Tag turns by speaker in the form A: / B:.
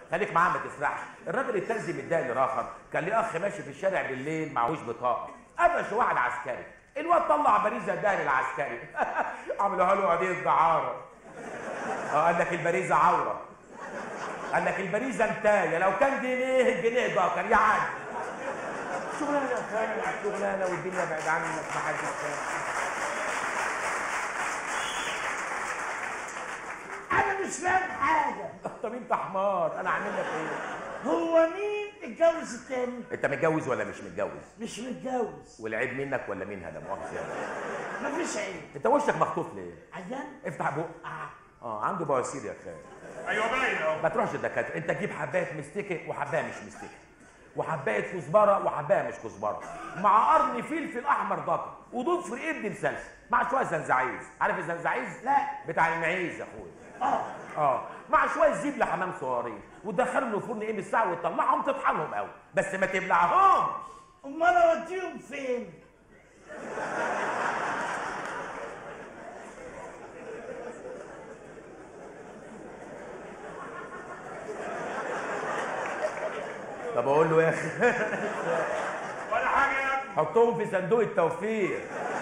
A: خليك معاه ما تسرحش الراجل الترزي متضايق لراخر كان ليه اخ ماشي في الشارع بالليل معهوش بطاقه قفش واحد عسكري الواد طلع باريزه اداها للعسكري عملوها له قضيه دعاره اه قال لك البريزه عوره قال لك البريزه انتايه لو كان جنيه الجنيه ضاكر يا عادي شغلانه يا خالد شغلانه والدنيا بعد عنك ما حدش فاهم.
B: انا مش فاهم حاجه
A: طب انت حمار انا عامل لك ايه
B: هو مين اتجوز التاني
A: انت متجوز ولا مش متجوز
B: مش متجوز
A: والعيب منك ولا منها لا مؤاخذه يعني.
B: مفيش عيب
A: انت وشك مخطوف ليه
B: عيان
A: افتح بق
B: آه.
A: اه عنده بواسير يا خالد
C: ايوه باين اهو
A: ما تروحش الدكاتره انت جيب حبايه مستكه وحبايه مش مستكه وحبايه كزبره وحبايه مش كزبره مع قرن فلفل احمر ضخم وضيف رقيق مسلسل مع شويه زنزعيز عارف الزنزعيز
B: لا.
A: بتاع المعيز يا اخويا
B: اه
A: اه مع شويه زيب لحمام صغيرين وتدخلهم الفرن قيم الساعه وتطلعهم تطحنهم قوي بس ما تبلعهمش
B: امال اوديهم فين
A: طب اقول له يا اخي
C: ولا حاجه يا ابني
A: حطهم في صندوق التوفير